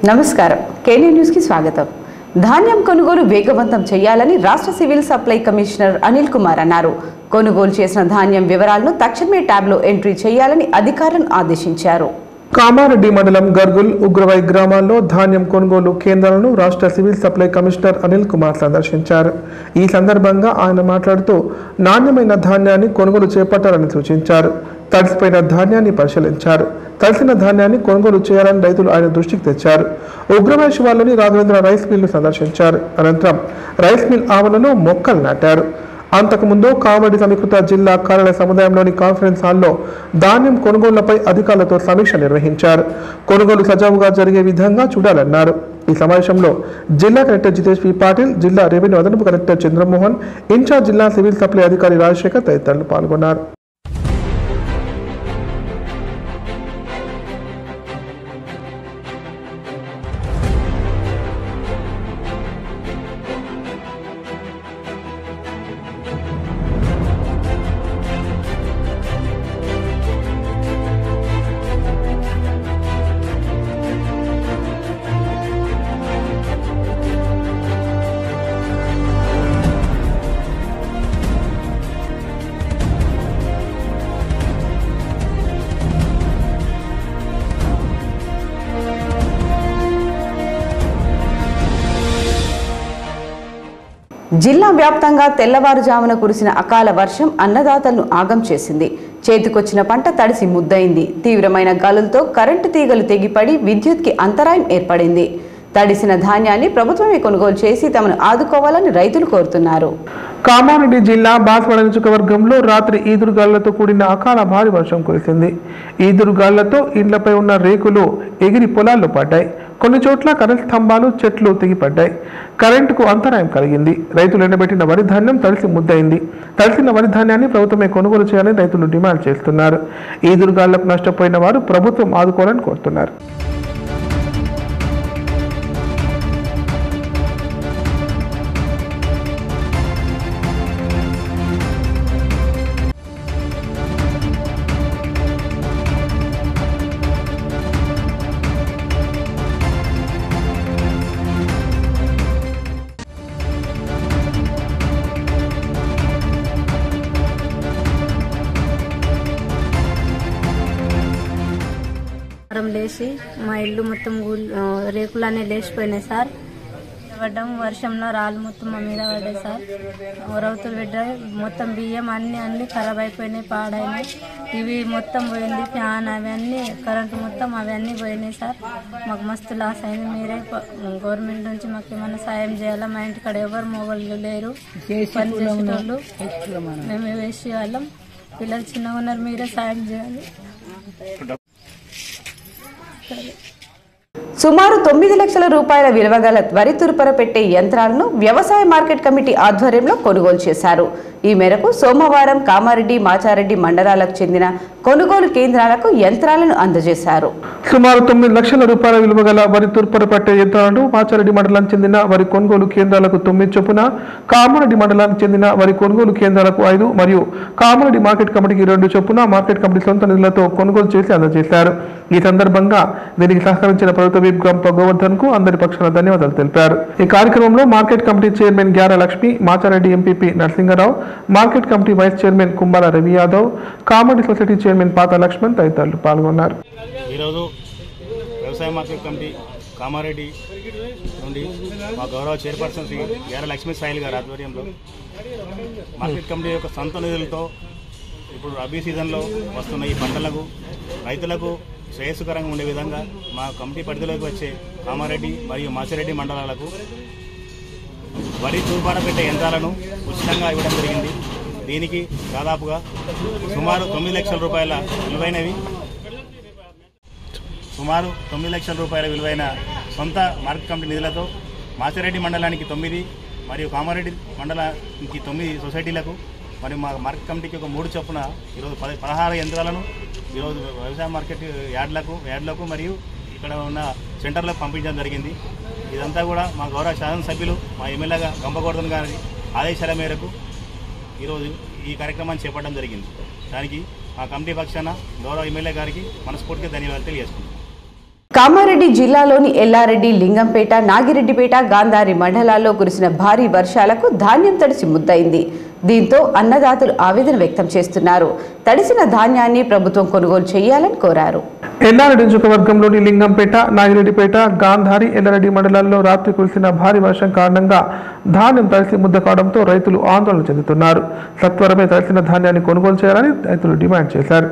నమస్కారం కేనీ న్యూస్కి స్వాగతం ధాన్యం కొనుగోలు వేగవంతం చేయాలని రాష్ట్ర civil supply commissioner Anil Kumar అన్నారు కొనుగోలు చేసిన ధాన్యం వివరాలను తక్షణమే ట్యాబ్లో ఎంట్రీ చేయాలని అధికారులను ఆదేశించారు కామారెడ్డి మండలం గర్గుల్ ఉగ్రవై గ్రామాల్లో ధాన్యం కొనుగోలు కేంద్రాలను రాష్ట్ర civil supply commissioner Anil Kumar సందర్శించారు ఈ సందర్భంగా ఆయన మాట్లాడుతూ నాణ్యమైన ధాన్యాన్ని కొనుగోలు చేపట్టాలని సూచించారు తడిసిపోయిన ధాన్యాన్ని పరిశీలించారు తడిసిన ధాన్యాన్ని కొనుగోలు చేయాలని రైతులు ఆయన దృష్టికి తెచ్చారు ఉగ్రవై శివార్లోని రాఘవేంద్ర రైస్ మిల్ను సందర్శించారు అనంతరం రైస్ మిల్ ఆవరణలో మొక్కలు నాటారు అంతకుముందు కామారెడ్డి సమీకృత జిల్లా కార్యాలయ సముదాయంలోని కాన్ఫరెన్స్ హాల్లో ధాన్యం కొనుగోళ్లపై అధికారులతో సమీక్ష నిర్వహించారు కొనుగోలు సజావుగా జరిగే విధంగా చూడాలన్నారు ఈ సమావేశంలో జిల్లా కలెక్టర్ జితేష్ వి పాటిల్ జిల్లా రెవెన్యూ అదనపు కలెక్టర్ చంద్రమోహన్ ఇన్ఛార్జ్ జిల్లా సివిల్ సప్లై అధికారి రాజశేఖర్ తదితరులు పాల్గొన్నారు జిల్లా వ్యాప్తంగా తెల్లవారుజామున కురిసిన అకాల వర్షం అన్నదాతలను ఆగం చేసింది చేతికొచ్చిన పంట తడిసి ముద్దయింది తీవ్రమైన గాలులతో కరెంటు తీగలు తెగిపడి విద్యుత్కి అంతరాయం ఏర్పడింది తడిసిన ధాన్యాన్ని ప్రభుత్వమే కొనుగోలు చేసి తమను ఆదుకోవాలని రైతులు కోరుతున్నారు కామారెడ్డి జిల్లా బాస్వాడ నియోజకవర్గంలో రాత్రి ఈదురుగాళ్లతో కూడిన అకాల భారీ వర్షం కురిసింది ఈదురుగాళ్లతో ఇండ్లపై ఉన్న రేకులు ఎగిరి పొలాల్లో పడ్డాయి కొన్ని చోట్ల కరెంట్ స్తంభాలు చెట్లు తెగిపడ్డాయి కరెంటుకు అంతరాయం కలిగింది రైతులు ఎండబెట్టిన వరి ధాన్యం తడిసి ముద్దయింది తడిసిన వరి ధాన్యాన్ని ప్రభుత్వమే కొనుగోలు చేయాలని రైతులు డిమాండ్ చేస్తున్నారు ఈదురుగాళ్లకు నష్టపోయిన వారు ప్రభుత్వం ఆదుకోవాలని కోరుతున్నారు వారం లేచి మా ఇల్లు మొత్తం గూల్- ఆ, రేకులన్నీ లేచిపోయినాయి సార్ పడ్డాం వర్షంలో రాళ్ళు మొత్తం మా మీద పడ్డాయి సార్ రౌతులు పెట్టాయి మొత్తం బియ్యం అన్ని అన్ని ఖరాబ్ అయిపోయినాయి పాడైనాయి ఇవి మొత్తం పోయింది ఫ్యాన్ అవన్నీ కరెంటు మొత్తం అవన్నీ పోయినాయి సార్ మాకు మస్తు లాస్ అయింది మీరే ప- గవర్నమెంట్ నుంచి మాకు ఏమైనా సాయం చేయాలా మా ఇంటికాడ ఎవరు మొగళ్ళు లేరు పని చేసేటోళ్ళు మేము వేసి వాళ్ళం పిల్లలు చిన్నగా ఉన్నారు మీరే సాయం చేయాలి సుమారు తొమ్మిది లక్షల రూపాయల విలువ గల వరి తురుపర పెట్టే యంత్రాలను వ్యవసాయ మార్కెట్ కమిటీ ఆధ్వర్యంలో కొనుగోలు చేశారు ఈ మేరకు సోమవారం కామారెడ్డి మాచారెడ్డి మండలాలకు చెందిన కొనుగోలు కేంద్రాలకు యంత్రాలను అందజేశారు సుమారు తొమ్మిది లక్షల రూపాయల విలువ గల వరి తూర్పర పట్టే యంత్రాలను మాచారెడ్డి మండలానికి చెందిన వరి కొనుగోలు కేంద్రాలకు తొమ్మిది చొప్పున కామారెడ్డి మండలానికి చెందిన వరి కొనుగోలు కేంద్రాలకు ఐదు మరియు కామారెడ్డి మార్కెట్ కమిటీకి రెండు చొప్పున మార్కెట్ కమిటీ సొంత నిధులతో కొనుగోలు చేసి అందజేశారు ఈ సందర్భంగా దీనికి సహకరించిన ప్రభుత్వ విప్ గంప గోవర్ధన్ కు అందరి పక్షాన ధన్యవాదాలు తెలిపారు ఈ కార్యక్రమంలో market committee chairman Gyara Lakshmi Machareddy MPP Narasingarao market committee vice chairman Kumbala Ravi Yadav Kamareddy society chairman Patha Lakshman తదితరులు పాల్గొన్నారు ఈరోజు వ్యవసాయ మార్కెట్ కమిటీ కామారెడ్డి నుండి మా గౌరవ చైర్పర్సన్ శ్రీ గార లక్ష్మీ సాయిల్ గారి ఆధ్వర్యంలో మార్కెట్ కమిటీ యొక్క సొంత నిధులతో ఇప్పుడు రబీ సీజన్లో వస్తున్న ఈ పంటలకు రైతులకు శ్రేయస్కరంగా ఉండే విధంగా మా కమిటీ పరిధిలోకి వచ్చే కామారెడ్డి మరియు మాసిరెడ్డి మండలాలకు వరి తూర్పాన పెట్టే యంత్రాలను ఉచితంగా ఇవ్వడం జరిగింది దీనికి దాదాపుగా సుమారు తొమ్మిది లక్షల రూపాయల విలువైనవి సుమారు తొమ్మిది లక్షల రూపాయల విలువైన సొంత మార్కెట్ కమిటీ నిధులతో మాసిరెడ్డి మండలానికి తొమ్మిది మరియు కామారెడ్డి మండలానికి తొమ్మిది సొసైటీలకు మరియు మా మార్కెట్ కమిటీకి ఒక మూడు చొప్పున ఈరోజు పది పదహారు యంత్రాలను ఈరోజు వ్యవసాయ మార్కెట్ యార్డ్లకు యార్డ్లకు మరియు ఇక్కడ ఉన్న సెంటర్లకు పంపించడం జరిగింది ఇదంతా కూడా మా గౌరవ శాసనసభ్యులు మా ఎమ్మెల్యేగా గంపగోవర్ధన్ గారి ఆదేశాల మేరకు ఈరోజు ఈ కార్యక్రమాన్ని చేపట్టడం జరిగింది దానికి మా కమిటీ పక్షాన గౌరవ ఎమ్మెల్యే గారికి మనస్ఫూర్తిగా ధన్యవాదాలు తెలియజేసుకుంటున్నాం కామారెడ్డి జిల్లాలోని ఎల్లారెడ్డి లింగంపేట నాగిరెడ్డిపేట గాంధారి మండలాల్లో కురిసిన భారీ వర్షాలకు ధాన్యం తడిసి ముద్దయింది దీంతో అన్నదాతలు ఆవేదన వ్యక్తం చేస్తున్నారు తడిసిన ధాన్యాన్ని ప్రభుత్వం కొనుగోలు చేయాలని కోరారు ఎల్లారెడ్డి నియోజకవర్గంలోని లింగంపేట నాగిరెడ్డిపేట గాంధారి ఎల్లారెడ్డి మండలాల్లో రాత్రి కురిసిన భారీ వర్షం కారణంగా ధాన్యం తడిసి ముద్ద కావడంతో రైతులు ఆందోళన చెందుతున్నారు సత్వరమే తడిసిన ధాన్యాన్ని కొనుగోలు చేయాలని రైతులు డిమాండ్ చేశారు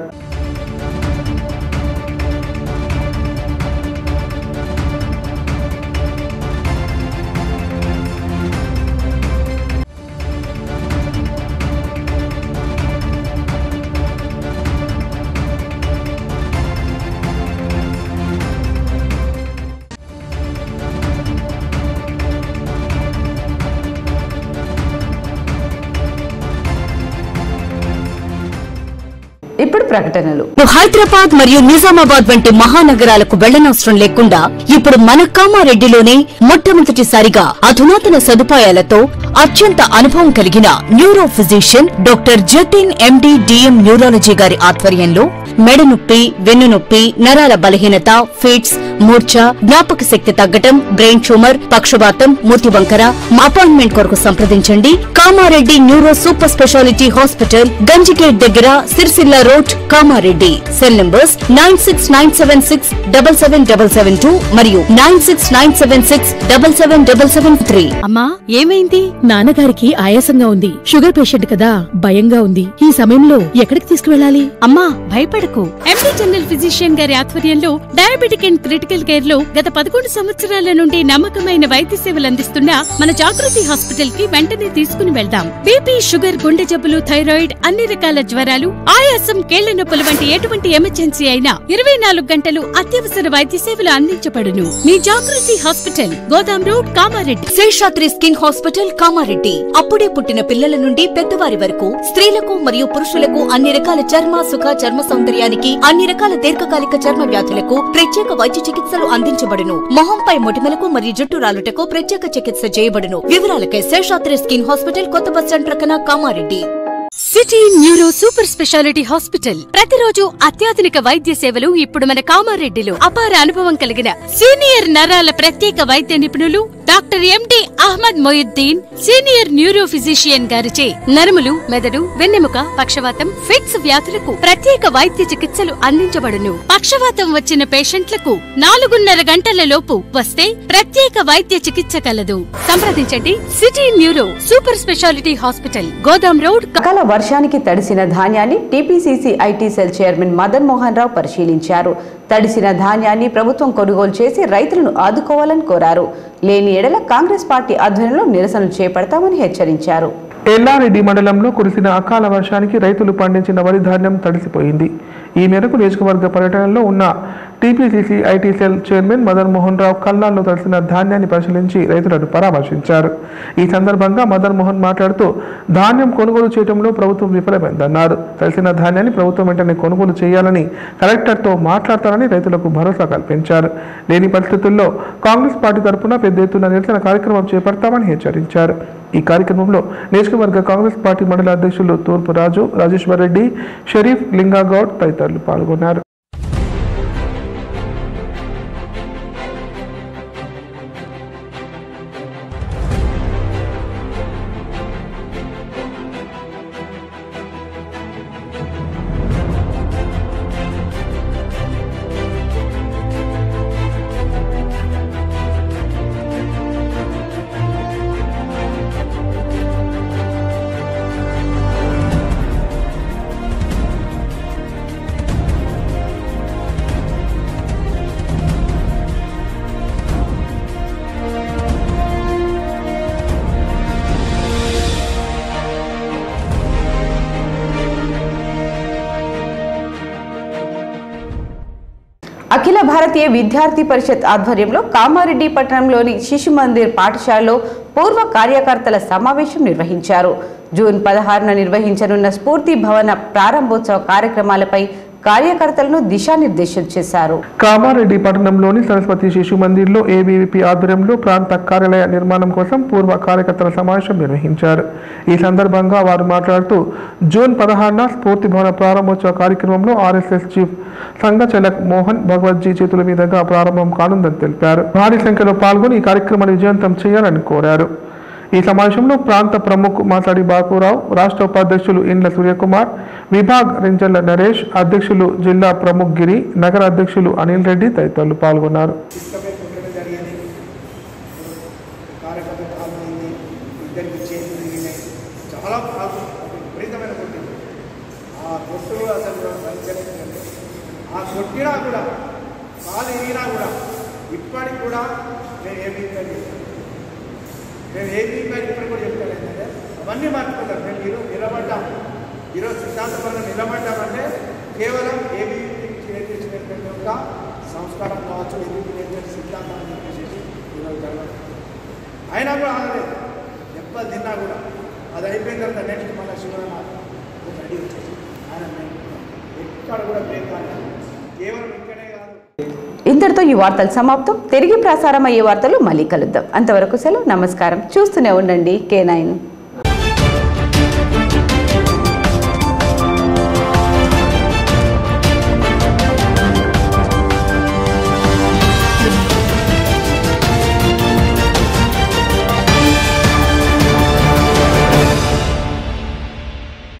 ఇప్పుడు ప్రకటనలు హైదరాబాద్ మరియు నిజామాబాద్ వంటి మహానగరాలకు వెళ్లనవసరం లేకుండా ఇప్పుడు మన కామారెడ్డిలోనే మొట్టమొదటిసారిగా అధునాతన సదుపాయాలతో అత్యంత అనుభవం కలిగిన neuro physician doctor Jatin MD DM neurology గారి ఆధ్వర్యంలో మెడ నొప్పి వెన్ను నొప్పి నరాల బలహీనత ఫిట్స్ మూర్ఛ జ్ఞాపక శక్తి తగ్గటం బ్రెయిన్ ట్యూమర్ పక్షవాతం మూతి వంకర అపాయింట్మెంట్ కొరకు సంప్రదించండి Kamareddy neuro super speciality hospital Ganjigate దగ్గర Sircilla road Kamareddy cell numbers nine six nine seven six double seven double seven two మరియు nine six nine seven six double seven double seven three అమ్మా ఏమైంది నాన్నగారికి ఆయాసంగా ఉంది షుగర్ పేషెంట్ కదా భయంగా ఉంది ఈ సమయంలో ఎక్కడికి తీసుకువెళ్ళాలి అమ్మా భయపడకు ఎండి జనరల్ ఫిజిషియన్ గారి ఆధ్వర్యంలో డయాబెటిక్ అండ్ క్రిటికల్ కేర్ లో గత పదకొండు సంవత్సరాల నుండి నమ్మకమైన వైద్య సేవలు అందిస్తున్న మన జాగృతి హాస్పిటల్ కి వెంటనే తీసుకుని వెళ్దాం బీపీ షుగర్ గుండె జబ్బులు థైరాయిడ్ అన్ని రకాల జ్వరాలు ఆయాసం కేళ్ల నొప్పులు వంటి ఎటువంటి ఎమర్జెన్సీ అయినా ఇరవై నాలుగు గంటలు అత్యవసర వైద్య సేవలు అందించబడును మీ జాగృతి హాస్పిటల్ గోదాం road Kamareddy Seshadri skin hospital Kamareddy అప్పుడే పుట్టిన పిల్లల నుండి పెద్దవారి వరకు స్త్రీలకు మరియు పురుషులకు అన్ని రకాల చర్మ సుఖ చర్మ సౌందర్యానికి అన్ని రకాల దీర్ఘకాలిక చర్మ వ్యాధులకు ప్రత్యేక వైద్య చికిత్సలు అందించబడును మొహంపై మొటిమలకు మరియు జుట్టు రాలుటకు ప్రత్యేక చికిత్స చేయబడును వివరాలకై శేషాద్రి స్కిన్ హాస్పిటల్ కొత్త బస్ స్టాండ్ ప్రక్కన Kamareddy city neuro super speciality hospital ప్రతిరోజు అత్యాధునిక వైద్య సేవలు ఇప్పుడు మన కామారెడ్డిలో అపార అనుభవం కలిగిన సీనియర్ నరాల ప్రత్యేక వైద్య నిపుణులు doctor MD Ahmed Moinuddin senior neuro physician గారిచే నరములు మెదడు వెన్నెముక పక్షవాతం ఫిట్స్ వ్యాధులకు ప్రత్యేక వైద్య చికిత్సలు అందించబడును పక్షవాతం వచ్చిన పేషెంట్లకు నాలుగున్నర గంటల లోపు వస్తే ప్రత్యేక వైద్య చికిత్స కలదు సంప్రదించండి city neuro super speciality hospital గోదాం రోడ్ అకాల వర్షానికి తడిసిన ధాన్యాన్ని TPCC IT cell chairman Madan Mohan Rao పరిశీలించారు తడిసిన ధాన్యాన్ని ప్రభుత్వం కొనుగోలు చేసి రైతులను ఆదుకోవాలని కోరారు లేని ఎడల కాంగ్రెస్ పార్టీ ఆధ్వర్యంలో నిరసనలు చేపడతామని హెచ్చరించారు ఎల్లారెడ్డి మండలంలో కురిసిన అకాల వర్షానికి రైతులు పండించిన వరి ధాన్యం తడిసిపోయింది ఈ మేరకు నియోజకవర్గ పర్యటనలో ఉన్న TPCC IT cell chairman Madan Mohan Rao కల్లాల్లో తడిసిన ధాన్యాన్ని పరిశీలించి రైతులను పరామర్శించారు ఈ సందర్భంగా మదన్ మోహన్ మాట్లాడుతూ ధాన్యం కొనుగోలు చేయడంలో ప్రభుత్వం విఫలమైందన్నారు తడిసిన ధాన్యాన్ని ప్రభుత్వం వెంటనే కొనుగోలు చేయాలని కలెక్టర్తో మాట్లాడతారని రైతులకు భరోసా కల్పించారు లేని పరిస్థితుల్లో కాంగ్రెస్ పార్టీ తరఫున పెద్ద ఎత్తున నిరసన కార్యక్రమం చేపడతామని హెచ్చరించారు ఈ కార్యక్రమంలో నియోజకవర్గ కాంగ్రెస్ పార్టీ మండల అధ్యక్షులు తూర్పు రాజు రాజేశ్వర్ రెడ్డి షరీఫ్ లింగాగౌడ్ తదితరులు పాల్గొన్నారు అఖిల భారతీయ విద్యార్థి పరిషత్ ఆధ్వర్యంలో కామారెడ్డి పట్టణంలోని శిశు మందిర్ పాఠశాలలో పూర్వ కార్యకర్తల సమావేశం నిర్వహించారు జూన్ పదహారున నిర్వహించనున్న స్ఫూర్తి భవన ప్రారంభోత్సవ కార్యక్రమాలపై కార్యకర్తలను దిశానిర్దేశం చేశారు కామారెడ్డి పట్టణంలోని సరస్వతి శిశు మందిర్లో ఏబీవీపీ ఆధ్వర్యంలో ప్రాంత కార్యాలయ నిర్మాణం కోసం పూర్వ కార్యకర్తల సమావేశం నిర్వహించారు ఈ సందర్భంగా వారు మాట్లాడుతూ జూన్ పదహారున స్ఫూర్తి భవన ప్రారంభోత్సవ కార్యక్రమంలో ఆర్ఎస్ఎస్ చీఫ్ సంఘచలక్ మోహన్ భగవత్జీ చేతుల మీదుగా ప్రారంభం కానుందని తెలిపారు భారీ సంఖ్యలో పాల్గొని ఈ కార్యక్రమాన్ని విజయవంతం చేయాలని కోరారు ఈ సమావేశంలో ప్రాంత ప్రముఖ్ మాట్లాడి బాపురావు రాష్ట్ర ఉపాధ్యక్షులు ఇండ్ల సూర్యకుమార్ విభాగ్ రెంజల్ల నరేష్ అధ్యక్షులు జిల్లా ప్రముఖ్ గిరి నగర అధ్యక్షులు అనిల్ రెడ్డి తదితరులు పాల్గొన్నారు ఇష్టమే కుట్టడం జరిగింది కార్యకర్త కాలువైంది ఇద్దరికి చేతులు తిరిగినాయి చాలా బాగా విపరీతమైన కొట్టింది ఆ కొట్టు అసలు భరించలేదండి ఆ కొట్టినా కూడా కాలు ఇరిగినా కూడా ఇప్పటికి కూడా నేను ఏ బీపీ చెప్తాను మేము ఏ బీపీ ఇప్పటికి కూడా చెప్తాను ఏంటంటే అవన్నీ మర్చిపోతారు మేము ఈరోజు నిలబడ్డాం ఈరోజు సిద్ధాంతపరంగా నిలబడ్డామంటే కేవలం ఏబీపీ చేర్చినటువంటి ఒక సంస్కారం కావచ్చు ఏబీపీ నేర్చిన సిద్ధాంతం అని చెప్పేసి ఈరోజు జరగదు అయినా కూడా ఆగలేదు దెబ్బలు తిన్నా కూడా అది అయిపోయిన తర్వాత నెక్స్ట్ మళ్ళీ శివరామ రెడీ వచ్చేసి ఆయన ఎక్కడ కూడా బ్రేక్ కాలేదు కేవలం ఇక్కడే కాదు ఇంతటితో ఈ వార్తలు సమాప్తం తిరిగి ప్రసారం అయ్యే వార్తలు మళ్ళీ కలుద్దాం అంతవరకు సెలవు నమస్కారం చూస్తూనే ఉండండి కే నైన్